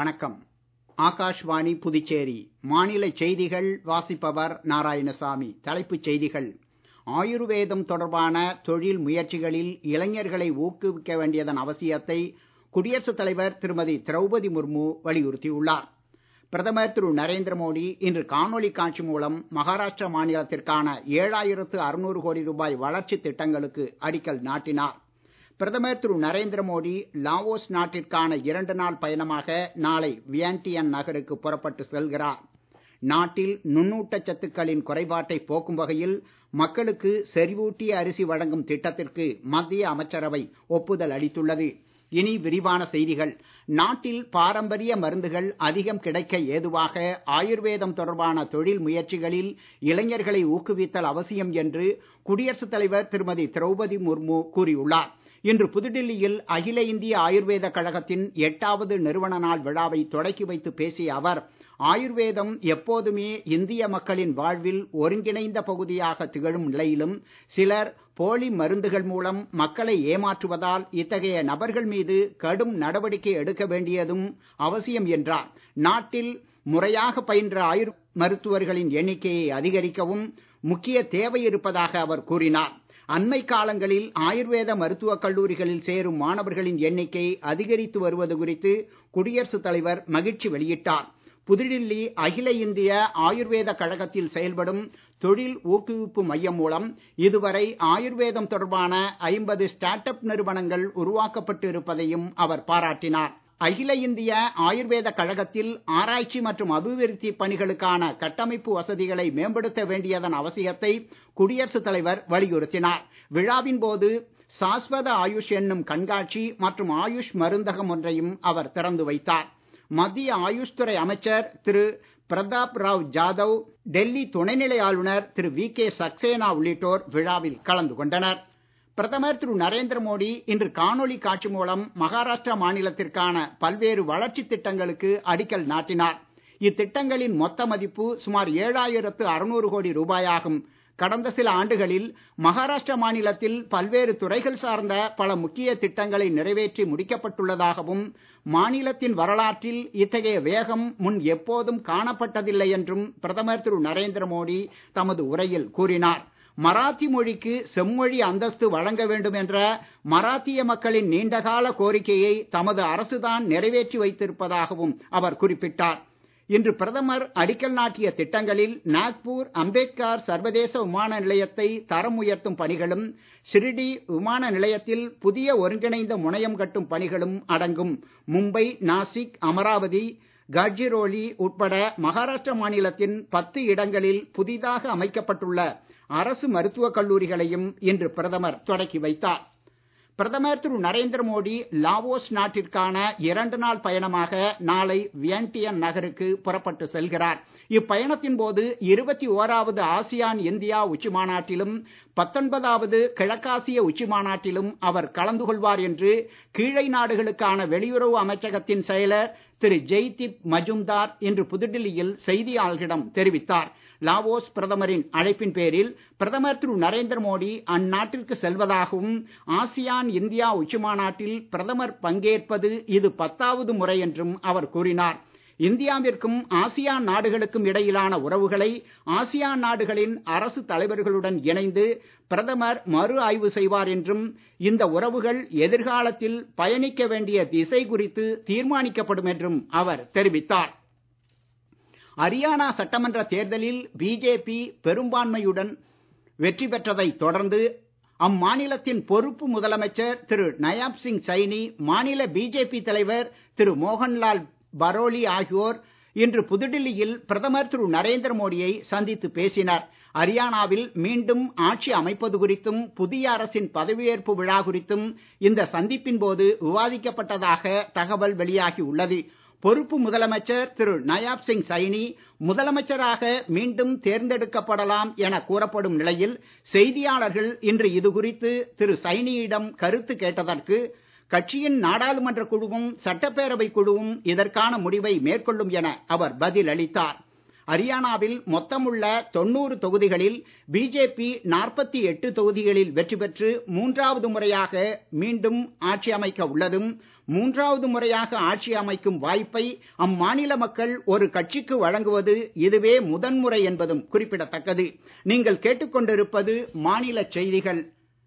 வணக்கம் ஆகாஷ்வாணி புதுச்சேரி மாநில செய்திகள் வாசிப்பவர் நாராயணசாமி தலைப்புச் செய்திகள் ஆயுர்வேதம் தொடர்பான தொழில் முயற்சிகளில் இளைஞர்களை ஊக்குவிக்க வேண்டியதன் அவசியத்தை குடியரசுத் தலைவர் திருமதி திரௌபதி முர்மு வலியுறுத்தியுள்ளார் பிரதமர் திரு நரேந்திர மோடி இன்று காணொளி காட்சி மூலம் மகாராஷ்டிரா மாநிலத்திற்கான ஏழாயிரத்து அறுநூறு கோடி ரூபாய் வளர்ச்சித் திட்டங்களுக்கு அடிக்கல் நாட்டினார் பிரதமர் திரு நரேந்திர மோடி லாவோஸ் நாட்டிற்கான இரண்டு நாள் பயணமாக நாளை வியன்டியன் நகருக்கு புறப்பட்டு செல்கிறார் நாட்டில் நுண்ணூட்டச் சத்துக்களின் குறைபாட்டை போக்கும் வகையில் மக்களுக்கு செறிவூட்டிய அரிசி வழங்கும் திட்டத்திற்கு மத்திய அமைச்சரவை ஒப்புதல் அளித்துள்ளது இனி விரிவான செய்திகள் நாட்டில் பாரம்பரிய மருந்துகள் அதிகம் கிடைக்க ஏதுவாக ஆயுர்வேதம் தொடர்பான தொழில் முயற்சிகளில் இளைஞர்களை ஊக்குவித்தல் அவசியம் என்று குடியரசுத் தலைவர் திருமதி திரௌபதி முர்மு கூறியுள்ளார் இன்று புதுடில்லியில் அகில இந்திய ஆயுர்வேத கழகத்தின் எட்டாவது நிறுவன நாள் விழாவை தொடக்கி வைத்து பேசிய அவர் ஆயுர்வேதம் எப்போதுமே இந்திய மக்களின் வாழ்வில் ஒருங்கிணைந்த பகுதியாக திகழும் நிலையிலும் சிலர் போலி மருந்துகள் மூலம் மக்களை ஏமாற்றுவதால் இத்தகைய நபர்கள் மீது கடும் நடவடிக்கை எடுக்க வேண்டியதும் அவசியம் என்றார் நாட்டில் முறையாக பயின்ற ஆயுர் மருத்துவர்களின் எண்ணிக்கையை அதிகரிக்கவும் முக்கிய தேவை இருப்பதாக அவர் கூறினார் அண்மை காலங்களில் ஆயுர்வேத மருத்துவக் கல்லூரிகளில் சேரும் மாணவர்களின் எண்ணிக்கை அதிகரித்து வருவது குறித்து குடியரசுத் தலைவர் மகிழ்ச்சி வெளியிட்டார் புதுடில்லி அகில இந்திய ஆயுர்வேத கழகத்தில் செயல்படும் தொழில் ஊக்குவிப்பு மையம் மூலம் இதுவரை ஆயுர்வேதம் தொடர்பான ஐம்பது ஸ்டார்ட் அப் நிறுவனங்கள் உருவாக்கப்பட்டு இருப்பதையும் அவர் பாராட்டினார் அகில இந்திய ஆயுர்வேத கழகத்தில் ஆராய்ச்சி மற்றும் அபிவிருத்தி பணிகளுக்கான கட்டமைப்பு வசதிகளை மேம்படுத்த வேண்டியதன் அவசியத்தை குடியரசுத் தலைவர் வலியுறுத்தினார் விழாவின் போது சாஸ்வத ஆயுஷ் என்னும் கண்காட்சி மற்றும் ஆயுஷ் மருந்தகம் ஒன்றையும் அவர் திறந்து வைத்தார் மத்திய ஆயுஷ் துறை அமைச்சர் திரு பிரதாப் ராவ் ஜாதவ் டெல்லி துணைநிலை ஆளுநர் திரு வி கே சக்சேனா உள்ளிட்டோர் விழாவில் கலந்து கொண்டனர் பிரதமர் திரு நரேந்திர மோடி இன்று காணொளி காட்சி மூலம் மகாராஷ்டிரா மாநிலத்திற்கான பல்வேறு வளர்ச்சித் திட்டங்களுக்கு அடிக்கல் நாட்டினார் இத்திட்டங்களின் மொத்த மதிப்பு சுமார் ஏழாயிரத்து அறுநூறு கோடி ரூபாயாகும் கடந்த சில ஆண்டுகளில் மகாராஷ்டிரா மாநிலத்தில் பல்வேறு துறைகள் சார்ந்த பல முக்கிய திட்டங்களை நிறைவேற்றி முடிக்கப்பட்டுள்ளதாகவும் மாநிலத்தின் வரலாற்றில் இத்தகைய வேகம் முன் எப்போதும் காணப்பட்டதில்லை என்றும் பிரதமர் திரு நரேந்திர மோடி தமது உரையில் கூறினார் மராத்தி மொழிக்கு செம்மொழி அந்தஸ்து வழங்க வேண்டும் என்ற மராத்திய மக்களின் நீண்டகால கோரிக்கையை தமது அரசுதான் நிறைவேற்றி வைத்திருப்பதாகவும் அவர் குறிப்பிட்டார் இன்று பிரதமர் அடிக்கல் நாட்டிய திட்டங்களில் நாக்பூர் அம்பேத்கர் சர்வதேச விமான நிலையத்தை தரம் உயர்த்தும் பணிகளும் ஷிரிடி விமான நிலையத்தில் புதிய ஒருங்கிணைந்த முனையம் கட்டும் பணிகளும் அடங்கும் மும்பை நாசிக் அமராவதி கட்ஜிரோலி உட்பட மகாராஷ்டிரா மாநிலத்தின் பத்து இடங்களில் புதிதாக அமைக்கப்பட்டுள்ள அரசு மருத்துவக் கல்லூரிகளையும் இன்று பிரதமர் தொடக்கி வைத்தார் பிரதமர் திரு நரேந்திர மோடி லாவோஸ் நாட்டிற்கான இரண்டு நாள் பயணமாக நாளை வியன்டியன் நகருக்கு புறப்பட்டு செல்கிறார் இப்பயணத்தின் போது இருபத்தி ஓராவது ஆசியான் இந்தியா உச்சி மாநாட்டிலும் பத்தொன்பதாவது கிழக்காசிய உச்சி மாநாட்டிலும் அவர் கலந்து கொள்வார் என்று கீழை நாடுகளுக்கான வெளியுறவு அமைச்சகத்தின் செயலர் திரு ஜெய்தீப் மஜும்தார் இன்று புதுடில்லியில் செய்தியாளர்களிடம் தெரிவித்தார் லாவோஸ் பிரதமரின் அழைப்பின் பேரில் பிரதமர் திரு நரேந்திர மோடி அந்நாட்டிற்கு செல்வதாகவும் ஆசியான் இந்தியா உச்சி மாநாட்டில் பிரதமர் பங்கேற்பது இது பத்தாவது முறை என்றும் அவர் கூறினார் இந்தியாவிற்கும் ஆசியான் நாடுகளுக்கும் இடையிலான உறவுகளை ஆசியான் நாடுகளின் அரசு தலைவர்களுடன் இணைந்து பிரதமர் மறு ஆய்வு செய்வார் என்றும் இந்த உறவுகள் எதிர்காலத்தில் பயணிக்க வேண்டிய திசை குறித்து தீர்மானிக்கப்படும் என்றும் அவர் தெரிவித்தார் ஹரியானா சட்டமன்ற தேர்தலில் பிஜேபி பெரும்பான்மையுடன் வெற்றி பெற்றதை தொடர்ந்து அம்மாநிலத்தின் பொறுப்பு முதலமைச்சர் திரு நயாப் சிங் சைனி மாநில பிஜேபி தலைவர் திரு மோகன்லால் பரோலி ஆகியோர் இன்று புதுடில்லியில் பிரதமர் திரு நரேந்திர மோடியை சந்தித்து பேசினர் ஹரியானாவில் மீண்டும் ஆட்சி அமைப்பது குறித்தும் புதிய அரசின் பதவியேற்பு விழா குறித்தும் இந்த சந்திப்பின் போது விவாதிக்கப்பட்டதாக தகவல் வெளியாகி உள்ளது பொறுப்பு முதலமைச்சர் திரு நயாப் சிங் சைனி முதலமைச்சராக மீண்டும் தேர்ந்தெடுக்கப்படலாம் என கூறப்படும் நிலையில் செய்தியாளர்கள் இன்று இது குறித்து திரு சைனியிடம் கருத்து கேட்டதற்கு கட்சியின் நாடாளுமன்ற குழுவும் சட்டப்பேரவை குழுவும் இதற்கான முடிவை மேற்கொள்ளும் என அவர் பதில் அளித்தார் ஹரியானாவில் மொத்தமுள்ள தொண்ணூறு தொகுதிகளில் பிஜேபி நாற்பத்தி எட்டு தொகுதிகளில் வெற்றி பெற்று மூன்றாவது முறையாக மீண்டும் ஆட்சி அமைக்க உள்ளதும் மூன்றாவது முறையாக ஆட்சி அமைக்கும் வாய்ப்பை அம்மாநில மக்கள் ஒரு கட்சிக்கு வழங்குவது இதுவே முதன்முறை என்பதும் குறிப்பிடத்தக்கது நீங்கள் கேட்டுக்கொண்டிருப்பது மாநில செய்திகள்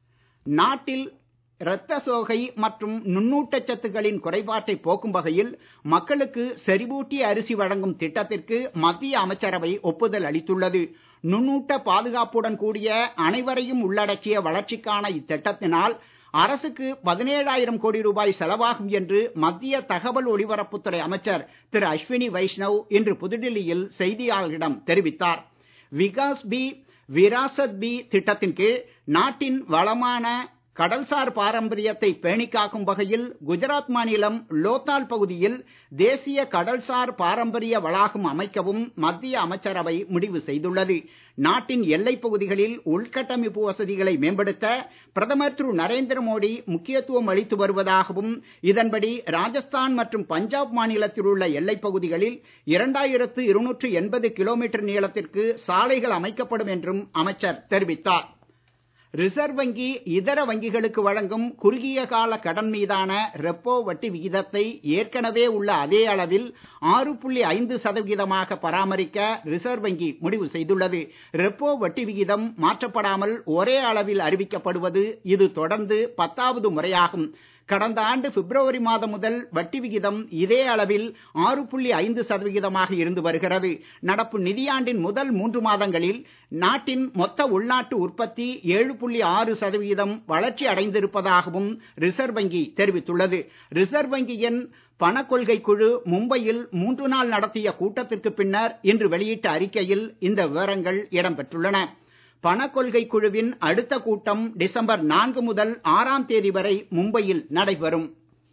நாட்டில் இரத்த சோகை மற்றும் நுண்ணூட்டச்சத்துகளின் குறைபாட்டை போக்கும் வகையில் மக்களுக்கு செறிவூட்டிய அரிசி வழங்கும் திட்டத்திற்கு மத்திய அமைச்சரவை ஒப்புதல் அளித்துள்ளது நுண்ணூட்ட பாதுகாப்புடன் கூடிய அனைவரையும் உள்ளடக்கிய வளர்ச்சிக்கான இத்திட்டத்தினால் அரசுக்கு பதினேழாயிரம் கோடி ரூபாய் செலவாகும் என்று மத்திய தகவல் ஒலிபரப்புத்துறை அமைச்சர் திரு அஸ்வினி வைஷ்ணவ் இன்று புதுடில்லியில் செய்தியாளர்களிடம் தெரிவித்தார் விகாஸ் பி விராசத் பி திட்டத்தின் கீழ் நாட்டின் வளமான கடல்சார் பாரம்பரியத்தை பேணிக் காக்கும் வகையில் குஜராத் மாநிலம் லோத்தால் பகுதியில் தேசிய கடல்சார் பாரம்பரிய வளாகம் அமைக்கவும் மத்திய அமைச்சரவை முடிவு செய்துள்ளது நாட்டின் எல்லைப் பகுதிகளில் உள்கட்டமைப்பு வசதிகளை மேம்படுத்த பிரதமர் திரு நரேந்திர மோடி முக்கியத்துவம் அளித்து வருவதாகவும் இதன்படி ராஜஸ்தான் மற்றும் பஞ்சாப் மாநிலத்தில் உள்ள எல்லைப் பகுதிகளில் இரண்டாயிரத்து இருநூற்று எண்பது கிலோமீட்டர் நீளத்திற்கு சாலைகள் அமைக்கப்படும் என்றும் அமைச்சர் தெரிவித்தார் ரிசர்வ் வங்கி இதர வங்கிகளுக்கு வழங்கும் குறுகிய கால கடன் மீதான ரெப்போ வட்டி விகிதத்தை ஏற்கனவே உள்ள அதே அளவில் ஆறு புள்ளி ஐந்து சதவிகிதமாக பராமரிக்க ரிசர்வ் வங்கி முடிவு செய்துள்ளது ரெப்போ வட்டி விகிதம் மாற்றப்படாமல் ஒரே அளவில் அறிவிக்கப்படுவது இது தொடர்ந்து பத்தாவது முறையாகும் கடந்த ஆண்டு பிப்ரவரி மாதம் முதல் வட்டி விகிதம் இதே அளவில் ஆறு புள்ளி ஐந்து சதவிகிதமாக இருந்து வருகிறது நடப்பு நிதியாண்டின் முதல் மூன்று மாதங்களில் நாட்டின் மொத்த உள்நாட்டு உற்பத்தி ஏழு புள்ளி ஆறு சதவிகிதம் வளர்ச்சி அடைந்திருப்பதாகவும் ரிசர்வ் வங்கி தெரிவித்துள்ளது ரிசர்வ் வங்கியின் பணக்கொள்கை குழு மும்பையில் மூன்று நாள் நடத்திய கூட்டத்திற்கு பின்னர் இன்று வெளியிட்ட அறிக்கையில் இந்த விவரங்கள் இடம்பெற்றுள்ளன பணக்கொள்கை குழுவின் அடுத்த கூட்டம் டிசம்பர் நான்கு முதல் ஆறாம் தேதி வரை மும்பையில் நடைபெறும்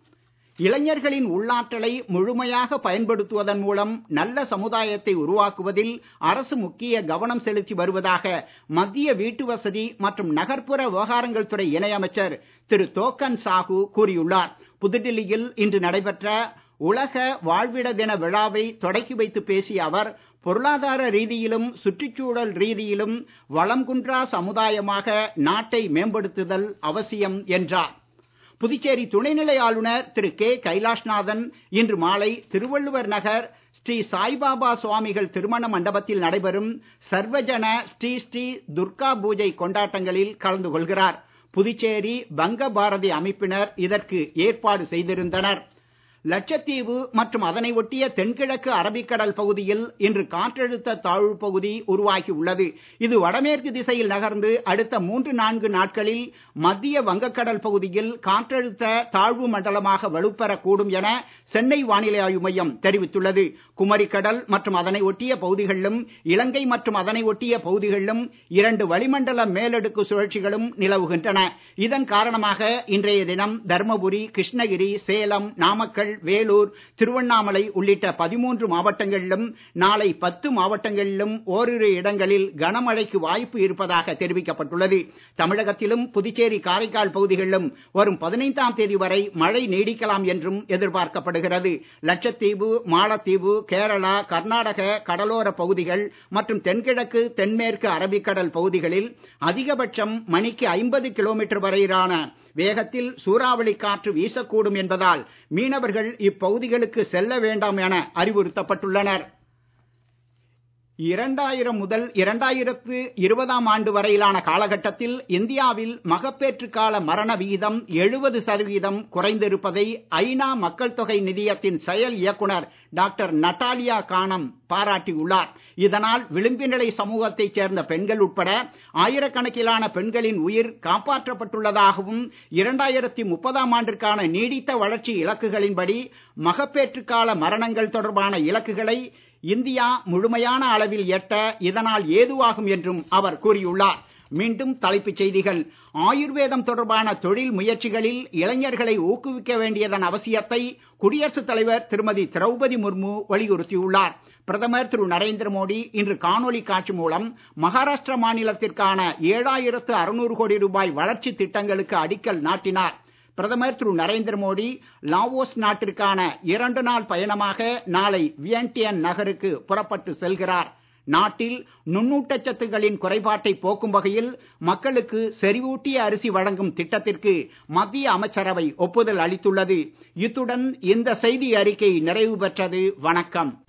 இளைஞர்களின் உள்ளாற்றலை முழுமையாக பயன்படுத்துவதன் மூலம் நல்ல சமுதாயத்தை உருவாக்குவதில் அரசு முக்கிய கவனம் செலுத்தி வருவதாக மத்திய வீட்டு வசதி மற்றும் நகர்ப்புற விவகாரங்கள் துறை இணையமைச்சர் திரு தோக்கன் சாஹு கூறியுள்ளார் புதுடில்லியில் இன்று நடைபெற்ற உலக வாழ்விட தின விழாவை தொடக்கி வைத்து பேசிய அவர் பொருளாதார ரீதியிலும் சுற்றுச்சூழல் ரீதியிலும் வளம் குன்றா சமுதாயமாக நாட்டை மேம்படுத்துதல் அவசியம் என்றார் புதுச்சேரி துணைநிலை ஆளுநர் திரு கே கைலாஷ்நாதன் இன்று மாலை திருவள்ளுவர் நகர் ஸ்ரீ சாய்பாபா சுவாமிகள் திருமண மண்டபத்தில் நடைபெறும் சர்வஜன ஸ்ரீ ஸ்ரீ துர்கா பூஜை கொண்டாட்டங்களில் கலந்து கொள்கிறார் புதுச்சேரி பங்க பாரதி அமைப்பினர் இதற்கு ஏற்பாடு செய்திருந்தனர் லட்சத்தீவு மற்றும் அதனை ஒட்டிய தென்கிழக்கு அரபிக்கடல் பகுதியில் இன்று காற்றழுத்த தாழ்வு பகுதி உருவாகி உள்ளது இது வடமேற்கு திசையில் நகர்ந்து அடுத்த மூன்று நான்கு நாட்களில் மத்திய வங்கக்கடல் பகுதியில் காற்றழுத்த தாழ்வு மண்டலமாக வலுப்பெறக்கூடும் என சென்னை வானிலை ஆய்வு மையம் தெரிவித்துள்ளது குமரிக்கடல் மற்றும் அதனை ஒட்டிய பகுதிகளிலும் இலங்கை மற்றும் அதனை ஒட்டிய பகுதிகளிலும் இரண்டு வளிமண்டல மேலடுக்கு சுழற்சிகளும் நிலவுகின்றன இதன் காரணமாக இன்றைய தினம் தர்மபுரி கிருஷ்ணகிரி சேலம் நாமக்கல் வேலூர் திருவண்ணாமலை உள்ளிட்ட பதிமூன்று மாவட்டங்களிலும் நாளை பத்து மாவட்டங்களிலும் ஓரிரு இடங்களில் கனமழைக்கு வாய்ப்பு இருப்பதாக தெரிவிக்கப்பட்டுள்ளது தமிழகத்திலும் புதுச்சேரி காரைக்கால் பகுதிகளிலும் வரும் பதினைந்தாம் தேதி வரை மழை நீடிக்கலாம் என்றும் எதிர்பார்க்கப்படுகிறது லட்சத்தீவு மாலத்தீவு கேரளா கர்நாடக கடலோர பகுதிகள் மற்றும் தென்கிழக்கு தென்மேற்கு அரபிக்கடல் பகுதிகளில் அதிகபட்சம் மணிக்கு ஐம்பது கிலோமீட்டர் வரையிலான வேகத்தில் சூறாவளி காற்று வீசக்கூடும் என்பதால் மீனவர்கள் இப்பகுதிகளுக்கு செல்ல வேண்டாம் என அறிவுறுத்தப்பட்டுள்ளனர் இரண்டாயிரம் முதல் இரண்டாயிரத்து இருபதாம் ஆண்டு வரையிலான காலகட்டத்தில் இந்தியாவில் மகப்பேற்று கால மரண விகிதம் எழுபது சதவீதம் குறைந்திருப்பதை ஐநா மக்கள் தொகை நிதியத்தின் செயல் இயக்குனர் டாக்டர் நட்டாலியா கானம் பாராட்டியுள்ளார் இதனால் விளிம்பு நிலை சமூகத்தைச் சேர்ந்த பெண்கள் உட்பட ஆயிரக்கணக்கிலான பெண்களின் உயிர் காப்பாற்றப்பட்டுள்ளதாகவும் இரண்டாயிரத்தி முப்பதாம் ஆண்டிற்கான நீடித்த வளர்ச்சி இலக்குகளின்படி மகப்பேற்று கால மரணங்கள் தொடர்பான இலக்குகளை இந்தியா முழுமையான அளவில் எட்ட இதனால் ஏதுவாகும் என்றும் அவர் கூறியுள்ளார் மீண்டும் தலைப்புச் செய்திகள் ஆயுர்வேதம் தொடர்பான தொழில் முயற்சிகளில் இளைஞர்களை ஊக்குவிக்க வேண்டியதன் அவசியத்தை குடியரசுத் தலைவர் திருமதி திரௌபதி முர்மு வலியுறுத்தியுள்ளார் பிரதமர் திரு நரேந்திர மோடி இன்று காணொளி காட்சி மூலம் மகாராஷ்டிர மாநிலத்திற்கான ஏழாயிரத்து அறுநூறு கோடி ரூபாய் வளர்ச்சி திட்டங்களுக்கு அடிக்கல் நாட்டினார் பிரதமர் திரு நரேந்திர மோடி லாவோஸ் நாட்டிற்கான இரண்டு நாள் பயணமாக நாளை வியன்டியன் நகருக்கு புறப்பட்டு செல்கிறார் நாட்டில் நுண்ணூட்டச்சத்துகளின் குறைபாட்டை போக்கும் வகையில் மக்களுக்கு செறிவூட்டிய அரிசி வழங்கும் திட்டத்திற்கு மத்திய அமைச்சரவை ஒப்புதல் அளித்துள்ளது இத்துடன் இந்த செய்தி அறிக்கை நிறைவு பெற்றது வணக்கம்